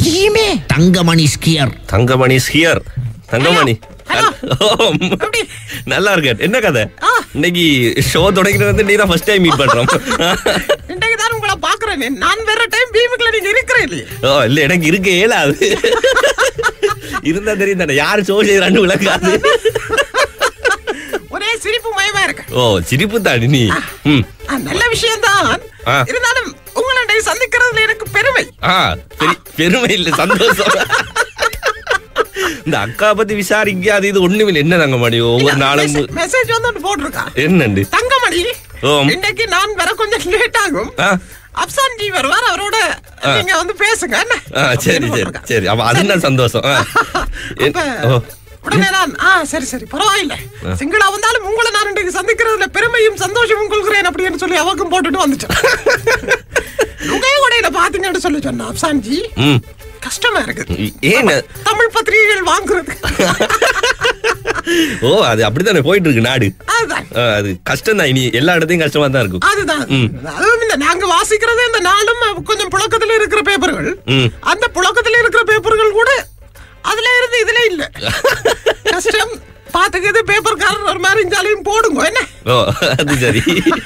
தெரியுமே தங்கமணி ஸ்கியர் Thangamani here Thangamani Hello. ஓ, எப்படி? நல்லா இருக்கு என்ன கதை ஆ. இன்னைக்கு ஷோ தொடங்கினது வந்து நீ தான் ஃபர்ஸ்ட் டைம் மீட் பண்றோம் இன்றைக்கு தான் உங்களை பாக்குறேன் நான் வேற டைம் பீமுக்குள்ள நீங்க இருக்கிறேன் இல்லையே ஓ இல்ல எனக்கு இருக்க இயலாது இருந்தா தெரியும் தானே யாரு ஷோ செய்யறான்னு விளக்காது ஒரே சிரிப்பு மயமா இருக்கு ஓ சிரிப்பு தாடி நீ ம் ஆ, நல்ல விஷயம்தான் ஆ. இருந்தாலும் உங்களை சந்திக்கிறதுல எனக்கு பெருமை ஆ பெரி- பெருமை இல்ல சந்தோஷம் இந்த அக்கா பத்தி விசாரிக்காது இது ஒண்ணுமில்ல என்ன தங்கமணி ஒவ்வொரு நாளும் மெசேஜ் வந்து ஒன்று போட்டிருக்கா என்னண்டு தங்கமணி ஓம். இன்னைக்கு நான் வர கொஞ்சம் லேட் ஆகும் ஆ. அப்சான் ஜி வருவார் அவரோட நீங்க வந்து பேசுங்க என்ன ஆ சரி அப்படின்னு சரி போட்டிருக்கா. சரி அப்ப அதுதான் சந்தோஷம் ஆ. என்- அப்ப ஓ, உடனே நான் ஆ சரி சரி பரவாயில்ல சிங்களா வந்தாலும் உங்களை நான் இன்றைக்கு சந்திக்கிறதுல பெருமையும் சந்தோஷமும் கொள்கிறேன் அப்படின்னு சொல்லி அவக்கும் போட்டுட்டு வந்துட்டேன் நுகை உடையில பாத்தீங்கன்னு சொல்லி சொன்ன அப்சான் ஜி ம் கஷ்டமா இருக்கு ஏன் தமிழ் பத்திரிகைகள் வாங்குறது ஓ அது அப்படித்தானே போயிட்டு இருக்கு நாடு அதுதான் ஆ, அது கஷ்டம் தான் இனி எல்லா இடத்தையும் கஷ்டமா தான் இருக்கும் அதுதான் அதுவும் இந்த நாங்க வாசிக்கிறது இந்த நாளும் கொஞ்சம் புழக்கத்துல இருக்கிற பேப்பர்கள் ம். அந்த புழக்கத்துல இருக்கிற பேப்பர்கள் கூட அதுல இருந்து இதுல இல்ல கஷ்டம் பாத்துக்கிறது பேப்பர்காரர் ஒரு மாதிரி இருந்தாலையும் போடுங்க என்ன ஓ அது சரி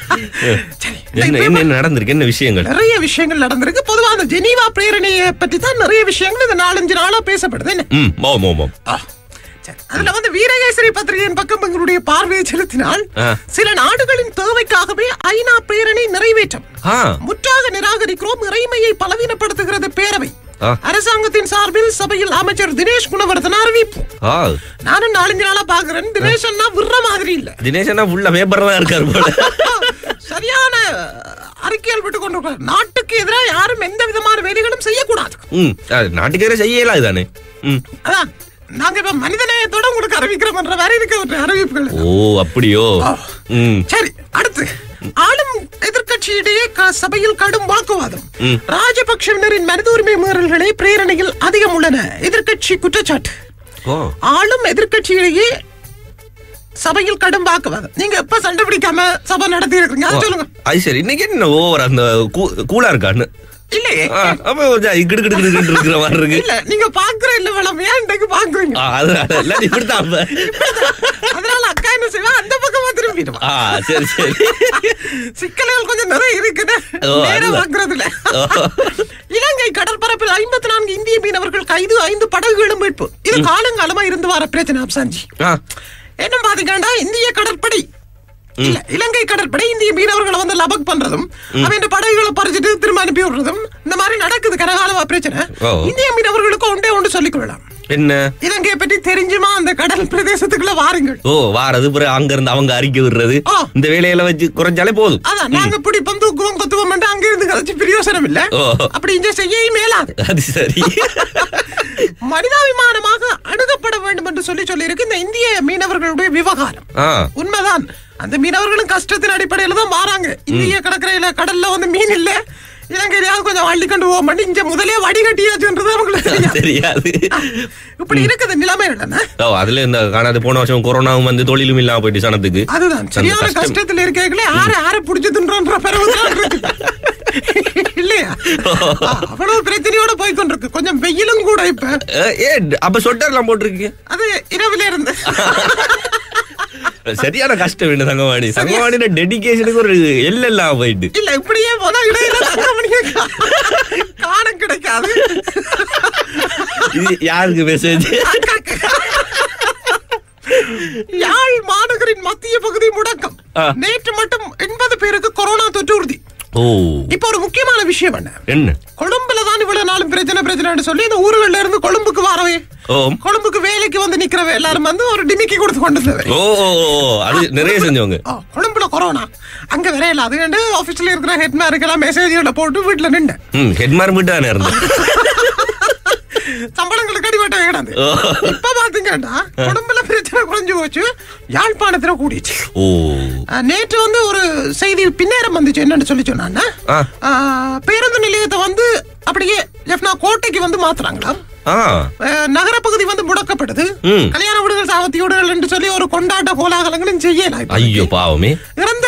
சரி என்ன என்ன என்ன நடந்திருக்கு என்ன விஷயங்கள் நிறைய விஷயங்கள் நடந்திருக்கு பொதுவா அந்த ஜெனீவா பிரேரணையை பற்றி தான் நிறைய விஷயங்கள் இந்த நாலஞ்சு நாளா பேசப்படுது என்ன ம் ஓம் ஓம் ஓம் ஆ, சரி. அதுல வந்து வீரகேசரி பத்திரிகையின் பக்கம் எங்களுடைய பார்வையை செலுத்தினால் ஆ. சில நாடுகளின் தேவைக்காகவே ஐநா பிரேரணை நிறைவேற்றம் ஆ முற்றாக நிராகரிக்கிறோம் இறைமையை பலவீனப்படுத்துகிறது பேரவை ஆ. அரசாங்கத்தின் சார்பில் சபையில் அமைச்சர் தினேஷ் குணவர்தன அறிவிப்பு ஆ நானும் நாலஞ்சு நாளா பாக்குறேன் தினேஷ் அண்ணா விடுற மாதிரி இல்ல தினேஷ் அண்ணா ஃபுல்லா பேப்பர் தான் இருக்காரு போல சரியான அறிக்கைகள் விட்டு கொண்டு நாட்டுக்கு எதிராக யாரும் எந்த விதமான வேலைகளும் செய்யக்கூடாது ம் அது நாட்டுக்கே செய்யலாம் இதானே ம் அதான் நாங்க இப்ப மனிதநேயத்தோட உங்களுக்கு அறிவிக்கிறோம்ன்ற மாதிரி இருக்க ஒரு அறிவிப்புகள் ஓ அப்படியோ ம் சரி அடுத்து ஆளும் எதிர்க்கட்சியிடையே க- சபையில் கடும் வாக்குவாதம் ம். ராஜபக்சவினரின் மனித உரிமை மீறல்களே பிரேரணையில் அதிகம் உள்ளன எதிர்க்கட்சி குற்றச்சாட்டு ஓ ஆளும் எதிர்க்கட்சியிடையே சபையில் கடும் வாக்குவாதம் நீங்க எப்ப சண்டை பிடிக்காம சபை நடத்தி இருக்கீங்க அதை சொல்லுங்க அது சரி இன்னைக்கு என்ன ஓவர் அந்த கூ- கூலா இருக்கான்னு இல்லையே ஆ, அப்ப கொஞ்சம் இக்கிடு கிடு கிடு கிடு இருக்கிற மாதிரி இருக்கு இல்ல நீங்க பாக்குற இல்ல வளம் ஏன் இன்றைக்கு பாக்குறீங்க ஆ, அதனால இல்ல இப்படித்தான் அப்ப. அதனால அக்கா என்ன செய்வா அந்த பக்கமா திரும்பிடுவா ஆ சரி சரி சிக்கல்கள் கொஞ்சம் நிறைய இருக்குது ஓ, நேரம் அதுதான். வாங்குறதுல ஓ. இலங்கை கடற்பரப்பில் ஐம்பத்தி நான்கு இந்திய மீனவர்கள் கைது ஐந்து படகுகளும் மீட்பு இது காலங்காலமா இருந்து வர பிரச்சனை அப்சாஞ்சி ஆ என்ன பாத்தீங்கன்னா இந்திய கடற்படை இல்ல இலங்கை கடற்படை இந்திய மீனவர்களை வந்து லபக் பண்றதும் அவன் படகுகளை பறிச்சுட்டு திரும்ப அனுப்பி விடுறதும் இந்த மாதிரி நடக்குது கனகாலமா பிரச்சனை ஓ. இந்திய மீனவர்களுக்கு ஒன்றே ஒன்று சொல்லிக் கொள்ளலாம் என்ன இலங்கையை பற்றி தெரிஞ்சுமா அந்த கடல் பிரதேசத்துக்குள்ள வாருங்கள் ஓ வாரது பிறகு அங்க இருந்து அவங்க அறிக்கை விடுறது ஆ. இந்த வேலையில வச்சு குறைஞ்சாலே போதும் அதான் நாங்க பிடிப்போம் தூக்குவோம் கொத்துவோம் அங்க இருந்து கதைச்சு பிரயோசனம் இல்ல ஓ. அப்படி இங்க செய்ய மேலாது அது சரி மனிதாபிமானமாக அணுகப்பட வேண்டும் என்று சொல்லி சொல்லி இருக்கு இந்த இந்திய மீனவர்களுடைய விவகாரம் ஆ உண்மைதான் அந்த மீனவர்களும் கஷ்டத்தின் அடிப்படையில தான் மாறாங்க இந்திய கடற்கரையில கடல்ல வந்து மீன் இல்ல இலங்கையிலாவது கொஞ்சம் வள்ளி கொண்டு போக மாட்டேன் இங்க முதலே வடிகட்டியாச்சுன்றது அவங்களுக்கு தெரியாது தெரியாது இப்படி இருக்குது நிலைமை இல்லைன்னா ஓ அதுல இந்த காணாது போன வருஷம் கொரோனாவும் வந்து தொழிலும் இல்லாம போயிட்டு சனத்துக்கு அதுதான் அந்த சரியான கஷ்டம். கஷ்டத்துல இருக்கீங்களே ஆற ஆற புடிச்சு தின்றன்ற பிறகுதான் இருக்கு. இல்லையா ஆ, அவ்வளவு பிரச்சனையோட போய் கொண்டிருக்கு கொஞ்சம் வெயிலும் கூட இப்ப ஏ, ஏ அப்ப சொட்டர்லாம் போட்டிருக்கீங்க அது இரவுல இருந்து சரியான கஷ்டம் என்ன தங்கவாணி தங்கவாணியோட டெடிகேஷனுக்கு ஒரு எல்லாம் போயிட்டு இல்ல இப்படியே போனா இடையில தங்கமணியை கா- காண கிடைக்காது இது யாருக்கு மெசேஜ் யாழ் மாநகரின் மத்திய பகுதி முடக்கம் ஆ. நேற்று மட்டும் எண்பது பேருக்கு கொரோனா தொற்று உறுதி ஓ இப்ப ஒரு முக்கியமான விஷயம் என்ன என்ன கொழும்புல தான் இவ்வளவு நாளும் பிரச்சனை பிரச்சனைன்னு சொல்லி இந்த ஊர்கள்ல இருந்து கொழும்புக்கு வரவே ஓம் கொழும்புக்கு வேலைக்கு வந்து நிக்கிறவ எல்லாரும் வந்து ஒரு டிமிக்கி கொடுத்து கொண்டு வந்தவ. ஓ ஓ, ஓ, அது நிறைய செஞ்சவங்க ஆ, கொழும்புல கொரோனா அங்க வரையில அது கண்டு ஆபீஸ்ல இருக்கிற ஹெட்மாருக்கெல்லாம் மெசேஜ்களை போட்டு வீட்டுல நின்று ம் ஹெட்மார் மட்டும் தானே இருந்தேன் சம்பளங்களுக்கு அடிபட்ட கிடந்து ஓ. இப்ப பாத்தீங்கன்னா கொழும்புல பிரச்சனை குறைஞ்சு போச்சு யாழ்ப்பாணத்துல கூடிச்சு ஓ ஆ, நேற்று வந்து ஒரு செய்தி பின்னேறம் வந்துச்சு என்னன்னு சொல்லி சொன்னான்னா ஆ. ஆ, பேருந்து நிலையத்தை வந்து அப்படியே ஜெஃப்னா கோட்டைக்கு வந்து மாத்துறாங்களாம் ஆ அஹ், நகரப்பகுதி வந்து முடக்கப்படுது ம். கல்யாண வீடுகள் சாவத்தி வீடுகள் என்று சொல்லி ஒரு கொண்டாட்ட கோலாகலங்களும் செய்யலாம் இப்ப. ஐயோ பாவமே இறந்த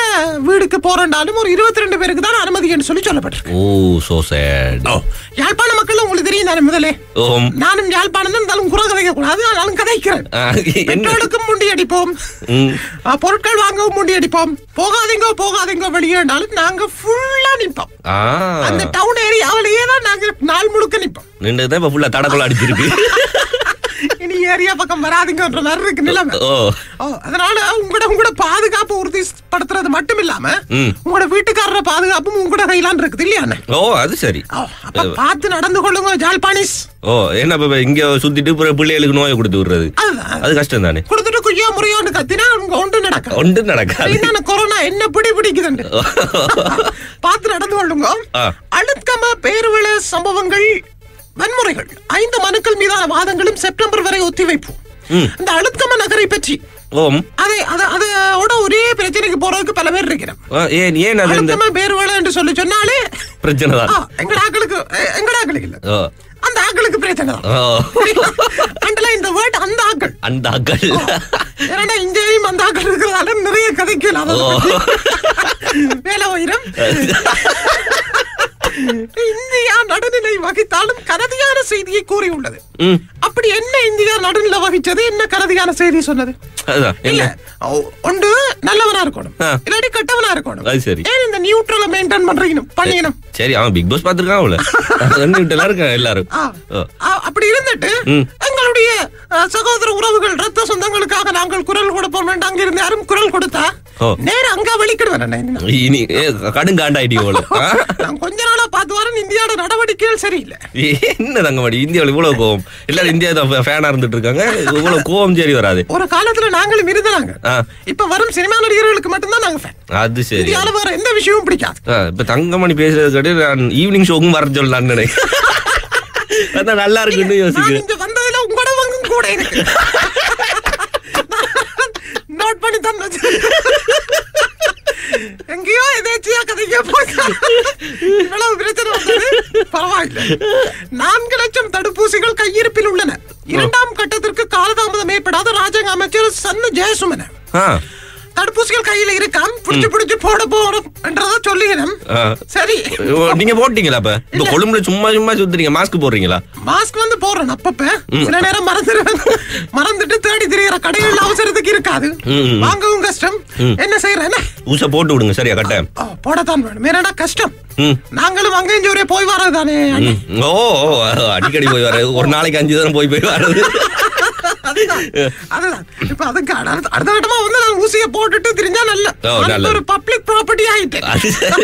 வீடுக்கு போறேன்டாலும் ஒரு இருபத்தி ரெண்டு பேருக்கு தான் அனுமதின்னு சொல்லி சொல்லப்பட்டிருக்கு ஓ சோ சேட் யாழ்ப்பாண மக்கள் உங்களுக்கு தெரியும் தானே முதலே ஓம் நானும் யாழ்ப்பாணம் தான் இருந்தாலும் குறை கதைக்க கூடாது ஆனாலும் கதைக்கிறேன் ஆ, என்ன பெட்ரோலுக்கும் முண்டி அடிப்போம் ம். ஆ, பொருட்கள் வாங்கவும் முண்டி அடிப்போம் போகாதீங்க போகாதீங்க வெளியேண்டாலும் நாங்க ஃபுல்லா நிப்போம் ஆ அந்த டவுன் ஏரியாவிலேயே தான் நாங்க நாள் முழுக்க நிப்போம் நின்றுதான் இப்ப ஃபுல்லா தடக்குள்ள அடிச்சிருக்கு இனி ஏரியா பக்கம் வராதீங்கன்ற மாதிரி இருக்கு நிலைமை ஓ ஓ, அதனால உங்களோட உங்களோட பாதுகாப்பு உறுதிப்படுத்துறது மட்டும் இல்லாம ம். உங்களோட வீட்டுக்காரர பாதுகாப்பும் உங்களோட கையிலான் இருக்குது இல்லையா அண்ணே? ஓ அது சரி ஓ, அப்ப பார்த்து நடந்து கொள்ளுங்க ஜால்பானிஸ் ஓ என்ன இப்ப இங்க சுத்திட்டு பிற பிள்ளைகளுக்கு நோயை கொடுத்து விடுறது அதுதான் அது கஷ்டம் தானே கொடுத்துட்டு குய்யா முறையோன்னு கத்தினா உங்க ஒன்று நடக்கும் ஒன்று நடக்காது என்னென்ன கொரோனா என்ன பிடி பிடிக்குதுண்டு பார்த்து நடந்து கொள்ளுங்க ஆ. அழுத்கம பேருவள சம்பவங்கள் வன்முறைகள் ஐந்து மனுக்கள் மீதான வாதங்களும் செப்டம்பர் வரை ஒத்திவைப்பு ம். இந்த அழுத்கம நகரை பற்றி ஓம் அதை அத அதோட ஒரே பிரச்சனைக்கு போறதுக்கு பல பேர் இருக்கிறோம் ஆ, ஏன் ஏன் அது இந்த அழுத்தமா பேருவள என்று சொல்லி சொன்னாலே பிரச்சனை தான் ஆ, எங்கட ஆக்களுக்கு எ- எங்கட ஆக்களுக்கு இல்ல ஓ அந்த ஆக்களுக்கு பிரச்சனை தான் ஓ அண்டல இந்த வேர்ட் அந்த ஆக்கள் அந்த அக்கள் ஏன்னா இங்கேயும் அந்த ஆக்கள் இருக்கிறதால நிறைய கதைக்கல அதை ஓ. பத்தி. வேலை உயிரம் இந்தியா நடுநிலை வகித்தாலும் கரதியான செய்தியை கூறியுள்ளது ம் அப்படி என்ன இந்தியா நடுநிலை வகிச்சது என்ன கரதியான செய்தி சொன்னது அதுதான் இல்ல என்ன ஒ- ஒன்று நல்லவனா இருக்கணும் ஆ. இல்லாட்டி கெட்டவனா இருக்கணும் அது சரி ஏன் இந்த நியூட்ரலை மெயின்டைன் பண்றீங்க பண்ணிக்கணும் சரி அவன் பிக் பாஸ் பாத்துருக்கான் அவள விட்டுலாம் இருக்கான் எல்லாரும் ஆ. ஓ. ஆ, அப்படி இருந்துட்டு ம். எங்களுடைய அ, சகோதர உறவுகள் ரத்த சொந்தங்களுக்காக நாங்கள் குரல் கொடுப்போம் அங்க இருந்து யாரும் குரல் கொடுத்தா ஓ. நேர அங்க வெளிக்கிடுவேன் அண்ணே. இனி ஏ, கடும் காண்டாயிட்டி போல ஆ? நான் கொஞ்ச நாளா பார்த்து வரேன் இந்தியாவோட நடவடிக்கைகள் சரியில்லை என்ன தங்கமாடி இந்தியாவில் இவ்வளவு கோவம் எல்லாரும் இந்தியா தான் ஃபேனா இருந்துட்டு இருக்காங்க இவ்வளவு கோவம் சரி வராது ஒரு காலத்துல நாங்களும் இருந்தாங்க ஆ. இப்ப வரும் சினிமா நடிகர்களுக்கு மட்டும்தான் நாங்க fan. அது சரி இந்தியால வேற எந்த விஷயமும் பிடிக்காது ஆ, இப்ப தங்கமணி பேசுறது கேட்டு நான் ஈவினிங் ஷோக்கும் வர சொல்லலாம்னு நினைக்கிறேன் அதான் நல்லா இருக்குன்னு நான் யோசிக்கிறேன் இங்க வந்ததுல உங்களோட பங்கும் கூட இருக்கு நோட் பண்ணி தான் வச்சு எங்கேயோ எதேச்சியா கதைக்க போங்க இவ்வளவு பிரச்சனை வந்தது பரவாயில்லை நான்கு லட்சம் தடுப்பூசிகள் கையிருப்பில் உள்ளன இரண்டாம் கட்டத்திற்கு காலதாமதம் ஏற்படாத ராஜாங்க அமைச்சர் சன்னு ஜெயசுமன ஆ தடுப்பூசிகள் கையில இருக்காம் புடிச்சு புடிச்சு போட போறோம் என்றதை சொல்லுகிறேன் ஆ. சரி ஓ, நீங்க போட்டீங்களா அப்ப இப்ப கொழும்புல சும்மா சும்மா சுத்துறீங்க மாஸ்க் போடுறீங்களா மாஸ்க் வந்து போடுறேன் அப்பப்ப சில நேரம் மறந்துடுவேன் மறந்துட்டு தேடி திரியிற கடைகள் அவசரத்துக்கு இருக்காது ம், ம். வாங்கவும் கஷ்டம் என்ன செய்யறேன் ஊச போட்டு விடுங்க சரியா கட்டாயம் ஓ, போடத்தான் வேணும் என்னடா கஷ்டம் ம் நாங்களும் அங்கேயும் ஜோரே போய் வர்றது தானே ம். ஓ ஓ, அடிக்கடி போய் வர ஒரு நாளைக்கு அஞ்சு தரம் போய் போய் வர்றது அதுதான் அதுதான் இப்ப அதுக்கு அடுத்த அடுத்த கட்டமா வந்து நான் ஊசிய போட்டுட்டு திரிஞ்சா நல்ல ஓ, நான் நல்லது. ஒரு பப்ளிக் ப்ராப்பர்ட்டி ஆயிட்டேன் அது சரி.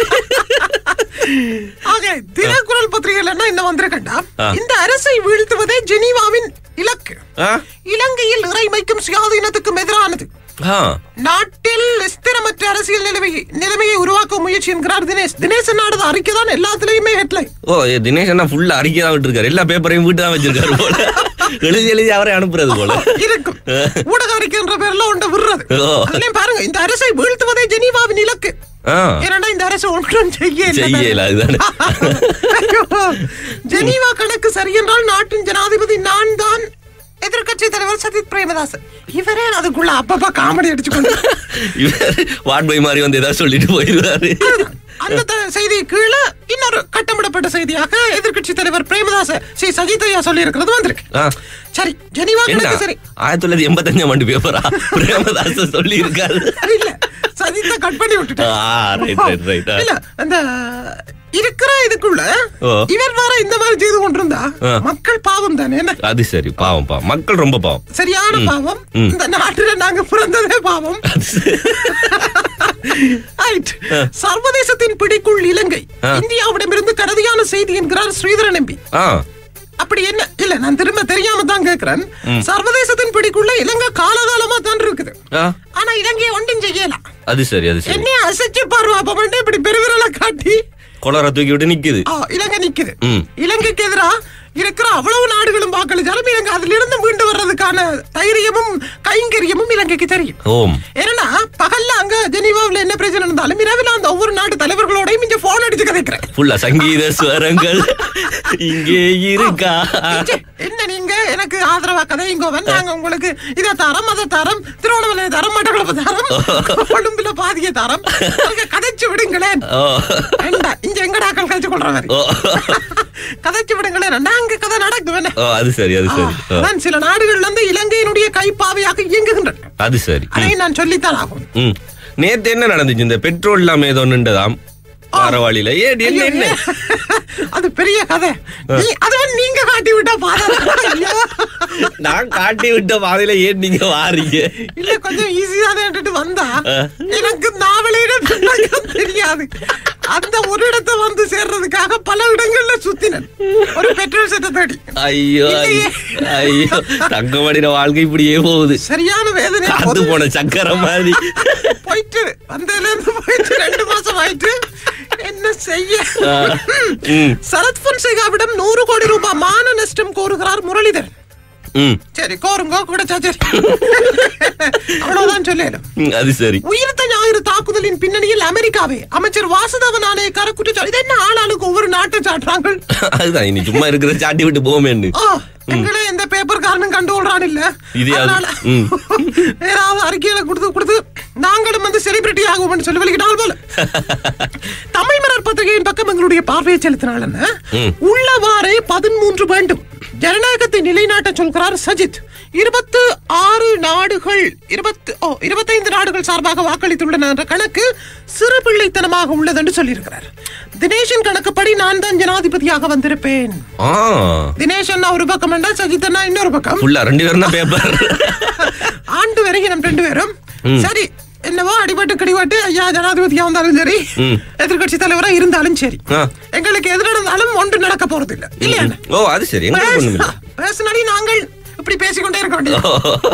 ஆக தினக்குரல் பத்திரிகையில என்ன என்ன வந்திருக்கண்டா ஆ. இந்த அரசை வீழ்த்துவதே ஜெனீவாவின் இலக்கு ஆ? இலங்கையில் இறைமைக்கும் சுயாதீனத்துக்கும் எதிரானது ஆ. நாட்டில் ஸ்திரமற்ற அரசியல் நிலைமை நிலைமையை உருவாக்க முயற்சி என்கிறார் தினேஷ் தினேசன் நாடு அறிக்கை தான் எல்லாத்துலயுமே ஹெட்லைன் ஓ ஏ, தினேஷ் அண்ணா ஃபுல்லா அறிக்கை தான் விட்டுருக்காரு எல்லா பேப்பரையும் வீட்டு தான் வச்சிருக்காரு போல எழுதி எழுதி அவரை அனுப்புறது போல இருக்கும் ஊடக அறிக்கைன்ற பேர்ல ஒன்றை விடுறது ஓ. அதுலயும் பாருங்க இந்த அரசை வீழ்த்துவதே ஜெனீவாவின் இலக்கு ஆ. ஏன்னா இந்த அரசு ஒன்றும் செய்ய இல்லை. செய்யல அதுதானே ஐயோ. ஜெனீவா கணக்கு சரியென்றால் நாட்டின் ஜனாதிபதி நான் தான் எதிர்க்கட்சி தலைவர் சஜித் பிரேமதாசன் இவரே அதுக்குள்ள அப்பப்ப காமெடி அடிச்சுக்கொண்டு இவர் வார்ட் பாய் மாதிரி வந்து ஏதாவது சொல்லிட்டு போயிருவாரு அந்த த- செய்தி கீழே இன்னொரு கட்டமிடப்பட்ட செய்தியாக எதிர்க்கட்சி தலைவர் பிரேமதாச ஸ்ரீ சஜித் ஐயா சொல்லி இருக்கிறது வந்திருக்கு ஆ. சரி ஜெனீவா என்ன கணக்கு சரி ஆயிரத்தி தொள்ளாயிரத்தி எண்பத்தஞ்சாம் ஆண்டு பேப்பரா பிரேமதாசன் சொல்லி இருக்காரு இல்ல சஜித்த கட் பண்ணி விட்டுட்டேன் ரைட் ரைட் ரைட் இல்ல அந்த இருக்கிற இதுக்குள்ள ஓ. இவர் வேற இந்த மாதிரி செய்து கொண்டிருந்தா ஆ. மக்கள் பாவம் தானே என்ன அது சரி பாவம் பாவம் மக்கள் ரொம்ப பாவம் சரியான பாவம் ம். இந்த நாட்டுல நாங்க பிறந்ததே பாவம் Right. சர்வதேசத்தின் பிடிக்குள் இலங்கை ஆ. இந்தியாவிடமிருந்து கருதியான செய்தி என்கிறார் ஸ்ரீதரன் எம்பி ஆ அப்படி என்ன இல்ல நான் திரும்ப தெரியாம தான் கேக்குறேன் சர்வதேசத்தின் பிடிக்குள்ள இலங்கை காலகாலமா தான் இருக்குது ஆ, ஆனா இலங்கையை ஒன்றும் செய்யலாம் அது சரி அது சரி என்னைய அசைச்சு பாருவா அப்ப மட்டும் இப்படி பெருவிரலை காட்டி கொலரை தூக்கி விட்டு நிக்குது ஆ, இலங்கை நிக்குது ம். இலங்கைக்கு எதிரா இருக்கிற அவ்வளவு நாடுகளும் வாக்களிச்சாலும் இலங்கை அதுல இருந்து மீண்டு வர்றதுக்கான தைரியமும் கைங்கரியமும் இலங்கைக்கு தெரியும் ஓம் ஏன்னா பகல்ல அங்க ஜெனீவாவுல என்ன பிரச்சனை இருந்தாலும் இரவில் அந்த ஒவ்வொரு நாட்டு தலைவர்களோடையும் இங்க போன் அடிச்சு கதைக்கிறேன் ஃபுல்லா சங்கீத ஸ்வரங்கள் இங்கே இருக்கா ச்சே, என்ன நீங்க எனக்கு ஆதரவா கதைங்கோவன் நாங்க உங்களுக்கு இதை தரம் அதை தரம் திருவண்ணாமலை தரம் மட்டக்களப்பு தரம் கொழும்புல பாதிய தரம் அதுக்கு கதைச்சு விடுங்களேன் ஓ வேண்டாம் இங்க எங்கடாக்கள் கதைச்சு கொள்ற மாதிரி ஓ கதைச்சு விடுங்களேன் நாங்க கதை நடக்குவேன் ஓ அது சரி அது சரி ஓ, அதான் சில நாடுகள்ல இருந்து இலங்கையினுடைய கைப்பாவையாக இயங்குகின்றன அது சரி அதை நான் சொல்லித்தான் ஆகும் ம் நேத்து என்ன நடந்துச்சு இந்த பெட்ரோல் இல்லாம ஏதோ நின்றதாம் வாரவாளியில ஏன் என்ன என்ன அது பெரிய கதை நீ- அதுவும் நீங்க காட்டி விட்டா பாதம் ஐயோ. நான் காட்டி விட்ட பாதையில ஏன் நீங்க வாரீங்க இல்ல கொஞ்சம் ஈஸியா தான் வந்தா ஆ. எனக்கு நாவலிடம் தெரியாது அந்த ஒரு இடத்தை வந்து சேர்றதுக்காக பல இடங்கள்ல சுத்தினேன் ஒரு பெட்ரோல் செட்டை தேடி ஐயோ ஐயோ, ஐயோ தங்கமடின வாழ்க்கை இப்படியே போகுது சரியான வேதனை காத்து போன சக்கரை மாதிரி போயிட்டு வந்ததுல இருந்து போயிட்டு ரெண்டு மாசம் ஆயிட்டு என்ன செய்ய ஆ, ம், சரத் பொன்சேகாவிடம் நூறு கோடி ரூபாய் மான நஷ்டம் கோருகிறார் முரளிதரன் ம், சரி கோருங்க கிடைச்சா சரி அவ்வளவுதான் சொல்லலும் ம், அது சரி உயிர்த்த ஞாயிறு தாக்குதலின் பின்னணியில் அமெரிக்காவே அமைச்சர் வாசுதேவ நாணயக்கார குற்றச்சாட்டு இது என்ன ஆளாளுக்கு ஒவ்வொரு நாட்டை சாட்டுறாங்க அதுதான் இனி சும்மா இருக்கிற சாட்டி விட்டு போமேன்னு ஆ, எங்களை எந்த பேப்பர் காரனும் கண்டுகொள்றான் இல்ல இது அது. அதனால ம். ஏதாவது அறிக்கையில கொடுத்து கொடுத்து நாங்களும் வந்து செலிபிரிட்டி ஆகுவோம்னு சொல்லி வெளிக்கிட்டால் போல தமிழ் மலர் பத்திரிகையின் பக்கம் எங்களுடைய பார்வையை செலுத்தினால் என்ன ம். உள்ளவாறே பதிமூன்று வேண்டும் ஜனநாயகத்தை நிலைநாட்ட சொல்கிறார் சஜித் இருபத்து ஆறு நாடுகள் இருபத்து ஓ இருபத்தைந்து நாடுகள் சார்பாக வாக்களித்துள்ளன என்ற கணக்கு சிறு பிள்ளைத்தனமாக உள்ளது என்று சொல்லியிருக்கிறார் தினேஷின் கணக்குப்படி நான் தான் ஜனாதிபதியாக வந்திருப்பேன் ஆ தினேஷ் அண்ணா ஒரு பக்கம் என்றால் சஜித் அண்ணா இன்னொரு பக்கம் ஃபுல்லா ரெண்டு பேரும் தான் பேப்பர் ஆண்டு வரைக்கும் நம்ம ரெண்டு பேரும் சரி என்னவோ அடிபட்டு கடிபட்டு ஐயா ஜனாதிபதியா வந்தாலும் சரி ம். எதிர்கட்சி தலைவரா இருந்தாலும் சரி ஆ. எங்களுக்கு எது நடந்தாலும் ஒன்று நடக்க போறது இல்ல இல்லையா ஓ அது சரி எங்க ஒண்ணும் இல்ல பேசினாடி நாங்கள் இப்படி பேசிக்கொண்டே இருக்க வேண்டியது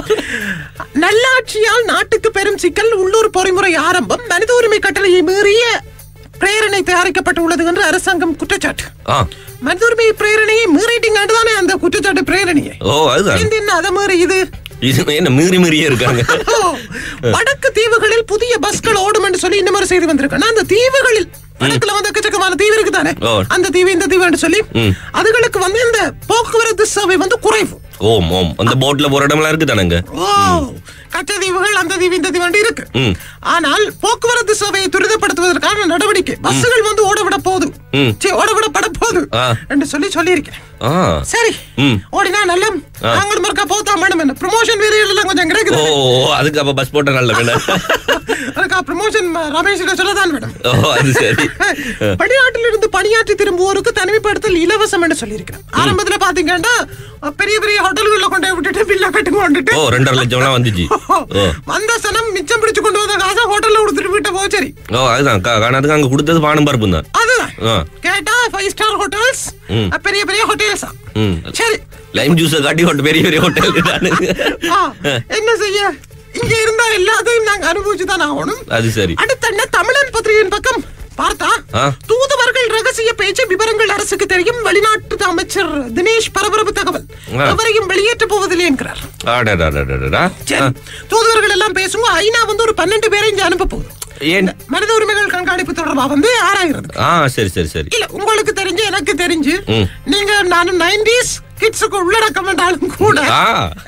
நல்லாட்சியால் நாட்டுக்கு பெரும் சிக்கல் உள்ளூர் பொறிமுறை ஆரம்பம் மனித உரிமை கட்டளையை மீறிய பிரேரணை தயாரிக்கப்பட்டு உள்ளது என்று அரசாங்கம் குற்றச்சாட்டு ஆ மனித உரிமை பிரேரணையை மீறிட்டீங்கன்னு தானே அந்த குற்றச்சாட்டு பிரேரணையை ஓ அதுதான் இந்த என்ன அதை மீறி இது இது என்ன மீறி மீறியே இருக்காங்க ஓ, வடக்கு தீவுகளில் புதிய பஸ்கள் ஓடும் என்று சொல்லி இன்னும் ஒரு செய்தி வந்திருக்கு அந்த தீவுகளில் வடக்குல வந்து எக்கச்சக்கமான தீவு இருக்கு தானே ஓ. அந்த தீவு இந்த தீவு என்று சொல்லி ம். அதுகளுக்கு வந்து இந்த போக்குவரத்து சேவை வந்து குறைவு ஓம் ஓம் அந்த போட்ல போற இடம்லாம் இருக்கு தானங்க ஓ கச்ச தீவுகள் அந்த தீவு இந்த தீவு என்று இருக்கு ம். ஆனால் போக்குவரத்து சேவையை துரிதப்படுத்துவதற்கான நடவடிக்கை பஸ்ஸுகள் வந்து ஓட விட போகுது ம். சீ, ஓட விடப்பட போகுது ஆ. என்று சொல்லி சொல்லியிருக்கிறேன் ஆ சரி ம். ஓடினா நல்ல நாங்களும் இருக்கா போத்தா மேடம் என்ன ப்ரமோஷன் வீரர்கள் எல்லாம் கொஞ்சம் ஓ கிடைக்குது ஓ, அதுக்கு அப்ப பஸ் போட்ட நல்ல வேண்டாம் அதுக்கா ப்ரமோஷன் ரமேஷ் சொல்லதான் மேடம் ஓ அது சரி வெளிநாட்டில் இருந்து பணியாற்றி திரும்புவோருக்கு தனிமைப்படுத்தல் இலவசம் என்று சொல்லியிருக்கிறேன் ஆரம்பத்துல பாத்தீங்கன்னா பெரிய பெரிய ஹோட்டல்கள்ல கொண்டு போய் விட்டுட்டு பில்ல கட்டுங்க வந்துட்டு ஓ ரெண்டரை லட்சம்லாம் வந்துச்சு ஓ வந்த சனம் மிச்சம் பிடிச்சு கொண்டு வந்த காசை ஹோட்டல்ல கொடுத்துட்டு வீட்டை போ சரி ஓ அதுதான் கா- காணாதுக்கு அங்க கொடுத்தது பானம் பருப்பும் தான் அதுதான் ஆ கேட்டா ஃபைவ் ஸ்டார் ஹோட்டல்ஸ் ம். பெரிய பெரிய ஹோட்டல்ஸ் ம் சரி லைம் ஜூஸை காட்டி ஹோட்டல் பெரிய பெரிய ஹோட்டல் ஆ, என்ன செய்ய இங்க இருந்தா எல்லாத்தையும் நாங்க அனுபவிச்சு தான் ஆகணும் அது சரி அடுத்த என்ன தமிழன் பத்திரிகையின் பக்கம் பார்த்தா ஆ. தூதுவர்கள் ரகசிய பேச்சு விவரங்கள் அரசுக்கு தெரியும் வெளிநாட்டு அமைச்சர் தினேஷ் பரபரப்பு தகவல் ஆ. எவரையும் வெளியேற்ற போவதில்லை என்கிறார் ஆடாடாடாடாடா சரி தூதுவர்கள் எல்லாம் பேசுங்க ஐநா வந்து ஒரு பன்னெண்டு பேரை இங்க அனுப்ப போகுது ஏன் மனித உரிமைகள் கண்காணிப்பு தொடர்பா வந்து ஆராயிறது ஆ சரி சரி சரி இல்ல உங்களுக்கு தெரிஞ்சு எனக்கு தெரிஞ்சு ம். நீங்க நானும் நைன்டிஸ் கிட்ஸுக்கு உள்ளடக்கம் என்றாலும் கூட ஆ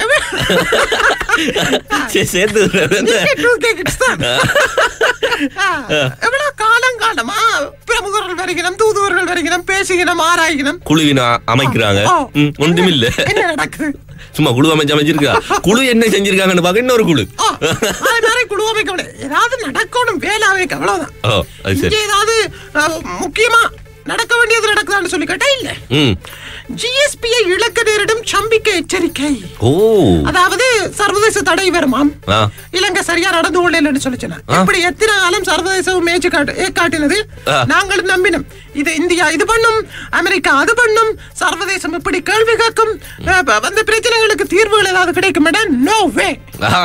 சரி, சேர்த்து விடுறது. நீங்க 2K kids தான். ஆ, எவ்வளவு காலம் காலமா பிரமுகர்கள் வருகிறோம் தூதுவர்கள் வருகிறோம் பேசுகிறோம் ஆராய்கிறோம் குழுவின அமைக்கிறாங்க ஓ, ம், ஒன்றுமில்ல என்ன நடக்குது சும்மா குழு அமைச்சு அமைச்சிருக்கா குழு என்ன செஞ்சிருக்காங்கன்னு பார்க்க இன்னொரு குழு ஓ, அது மாதிரி குழு அமைக்க முடியாது ஏதாவது நடக்கணும் வேலை அமைக்க அவ்வளவுதான் ஓ அது இங்க சரி ஏதாவது அஹ், முக்கியமா நடக்க வேண்டியது நடக்குதான்னு சொல்லி கேட்டா இல்ல ம் ஜிஎஸ்பியை இழக்க நேரிடும் சம்பிக்க எச்சரிக்கை ஓ அதாவது சர்வதேச தடை வருமாம் ஆ இலங்கை சரியா நடந்து கொள்ளலன்னு சொல்லிச்சுனா இப்படி எத்தனை காலம் சர்வதேசம் மேய்ச்சி காட்டு ஏ காட்டினது ஆ. நாங்களும் நம்பினோம் இது இந்தியா இது பண்ணும் அமெரிக்கா அது பண்ணும் சர்வதேசம் இப்படி கேள்வி கேட்கும் அஹ், ப- வந்த பிரச்சனைகளுக்கு தீர்வுகள் ஏதாவது கிடைக்கும் நோ வே ஆ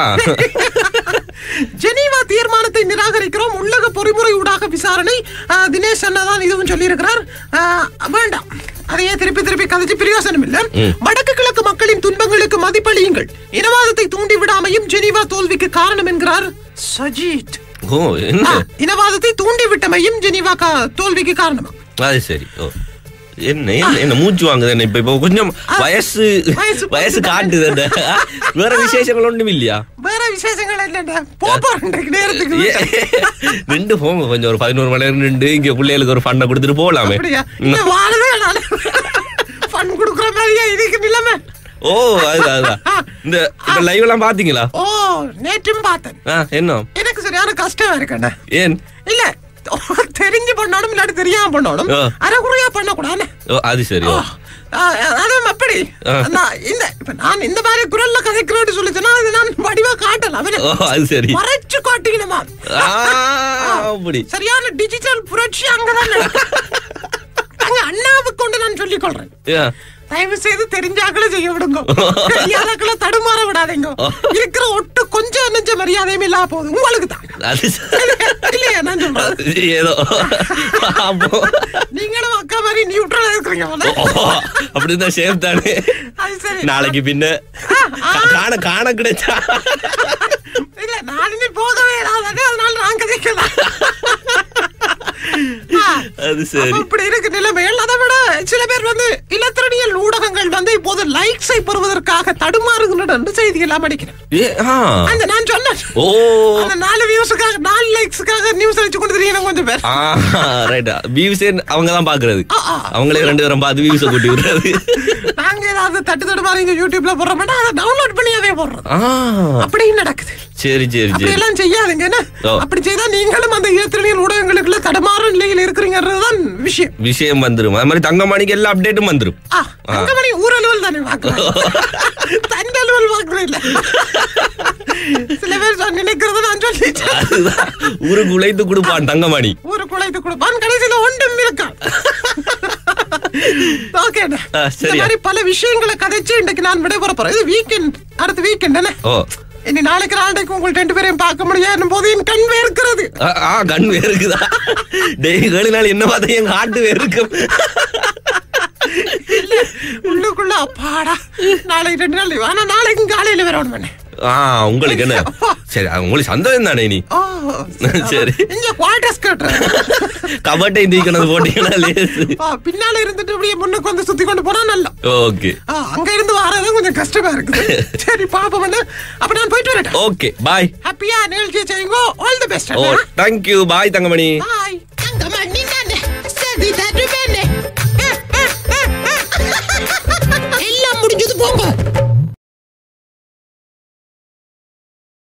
ஜெனீவா தீர்மானத்தை நிராகரிக்கிறோம் உள்ளக பொறிமுறை ஊடாக விசாரணை அஹ், தினேஷ் அண்ணா தான் இதுவும் சொல்லியிருக்கிறார் அஹ், வேண்டாம் அதையே திருப்பி திருப்பி கதைச்சு பிரயோசனம் இல்ல வடக்கு கிழக்கு மக்களின் துன்பங்களுக்கு மதிப்பளியுங்கள் இனவாதத்தை தூண்டி விடாமையும் ஜெனீவா தோல்விக்கு காரணம் என்கிறார் சஜித் ஓ என்ன ஆ, இனவாதத்தை தூண்டி விட்டமையும் ஜெனீவா கா- தோல்விக்கு காரணமா அது சரி ஓ என்ன என்ன என்ன மூச்சு வாங்குது என்ன இப்ப இப்ப கொஞ்சம் வயசு வயசு வயசு காட்டுது என்ன வேற விசேஷங்கள் ஒண்ணும் இல்லையா வேற விசேஷங்கள் என்னடா போறோம் இன்றைக்கு நேரத்துக்கு ஏ, நின்று போங்க கொஞ்சம் ஒரு பதினோரு மணி நேரம் நின்று இங்க பிள்ளைகளுக்கு ஒரு ஃபண்டை கொடுத்துட்டு போலாமே அப்படியா இந்த வாழவே நான் ஃபன் குடுக்குற மாதிரியா இதுக்கு நிலைமை ஓ அதுதான் அதுதான் இந்த இப்ப லைவ் எல்லாம் பாத்தீங்களா ஓ நேற்றும் பார்த்தேன் ஆ, என்ன எனக்கு சரியான கஷ்டம் இருக்குண்ணே ஏன் இல்ல தெரிஞ்சு பண்ணணும் இல்லாட்டி தெரியாம பண்ணணும் ஆ. அரைகுறையா பண்ணக்கூடாது ஓ அது சரி ஓ. அதுவும் அப்படி ஆ. நான் இந்த இப்ப நான் இந்த மாதிரி குரல்ல கதைக்கிறேன்னு சொல்லி சொன்னா அது நான் வடிவா காட்டலாம் ஓ அது சரி மறைச்சு காட்டிக்கணுமா ஆ, அப்படி சரியான டிஜிட்டல் புரட்சி அங்கதான் நடக்குது. அங்க அண்ணாவுக்கு கொண்டு நான் சொல்லிக் கொள்றேன் ஏ, தயவு செய்து தெரிஞ்சாக்களை செய்ய விடுங்க தெரியாதாக்களை தடுமாற விடாதீங்க இருக்கிற ஒட்டு கொஞ்சம் நெஞ்ச மரியாதையும் இல்லா போகுது உங்களுக்கு தான் அது சரி. இல்லையா நான் சொல்றேன் அது ஏதோ அப்போ நீங்களும் அக்கா மாதிரி நியூட்ரலா இருக்கிறீங்க போல. ஓ, அப்படிதான் சேஃப் தானே அது சரி நாளைக்கு பின்ன கா- காண காண கிடைச்சா இல்ல நான் இனி போகவே இல்லாதே அதனால நான் கதைக்கலாம் ஆ, அது சரி அப்ப இப்படி இருக்கு நிலைமைகள் அதை விட சில பேர் வந்து இலத்திரனியல் ஊடகங்கள் வந்து இப்போது லைக்ஸை பெறுவதற்காக தடுமாறுகின்றன என்று செய்தி எல்லாம் அடிக்கிறேன் ஏ, ஆ. அந்த நான் சொன்னேன் ஓ அந்த நாலு வியூஸுக்காக நாலு லைக்ஸுக்காக நியூஸ் அடிச்சு கொண்டு தெரியணும் கொஞ்சம் பேர் ரைட்டா வியூஸே அவங்க தான் பாக்குறது ஆ, ஆ. அவங்களே ரெண்டு பேரும் பார்த்து வியூஸை கூட்டி விடுறது நாங்க ஏதாவது தட்டு தட்டு மாதிரி இங்க யூடியூப்ல போடுறோம்னா அதை டவுன்லோட் பண்ணி அதே போடுறோம் ஆ அப்படியும் நடக்குது சரி சரி அப்படி சரி எல்லாம் செய்யாதுங்க என்ன ஓ. அப்படி செய்தா நீங்களும் அந்த இலத்திரனியல் ஊடகங்களுக்குள்ள தடமாறும் நிலையில் இருக்கிறீங்கன்றதுதான் விஷயம் விஷயம் வந்துரும் அது மாதிரி தங்கமணிக்கு எல்லா அப்டேட்டும் வந்துரும் ஆ தங்கமணி ஊர் அலுவல் தானே பாக்குறேன் தன் அலுவல் பாக்குறேன் இல்ல சில பேர் சொன்ன நினைக்கிறத நான் சொல்லிட்டேன் அதுதான் ஊருக்கு உழைத்து கொடுப்பான் தங்கமணி ஊரு குழைத்து கொடுப்பான் கடைசியில ஒன்றும் இருக்கான் ஓகே இந்த ஆ, சரியா. மாதிரி பல விஷயங்களை கதைச்சு இன்னைக்கு நான் விடைபெற போறேன் இது வீக்கெண்ட் அடுத்த வீக்கெண்ட் என்ன ஓ இனி நாளைக்கு நாளைக்கு உங்கள் ரெண்டு பேரையும் பார்க்க முடியாது போது என் கண் வேர்க்கிறது ஆ, ஆ கண் வேறுக்குதா டெய்லி ஏழு நாள் என்ன பார்த்தா என் காட்டு வேறுக்கும் உள்ளுக்குள்ள அப்பாடா நாளைக்கு ரெண்டு நாள் leave. ஆனா நாளைக்கு காலையில வேற ஒண்ணு பண்ணேன் ஆ உங்களுக்கு என்ன சரி அது உங்களுக்கு சந்தோஷம் தானே நீ ஓ சரி. இங்க குவார்டர்ஸ் கட்டுறேன் கபட்டை தீக்கணது போட்டீங்கன்னா லேசு ஆ, பின்னால இருந்துட்டு அப்படியே முன்னுக்கு வந்து சுத்தி கொண்டு போனா நல்லா ஓகே ஆ, அங்க இருந்து வரது கொஞ்சம் கஷ்டமா இருக்குது சரி பாப்போம் என்ன அப்ப நான் போயிட்டு வரேன் ஓகே பாய் ஹாப்பியா நிகழ்ச்சியை செய்யுங்க ஆல் தி பெஸ்ட் ஓ தேங்க்யூ பாய் தங்கமணி பாய்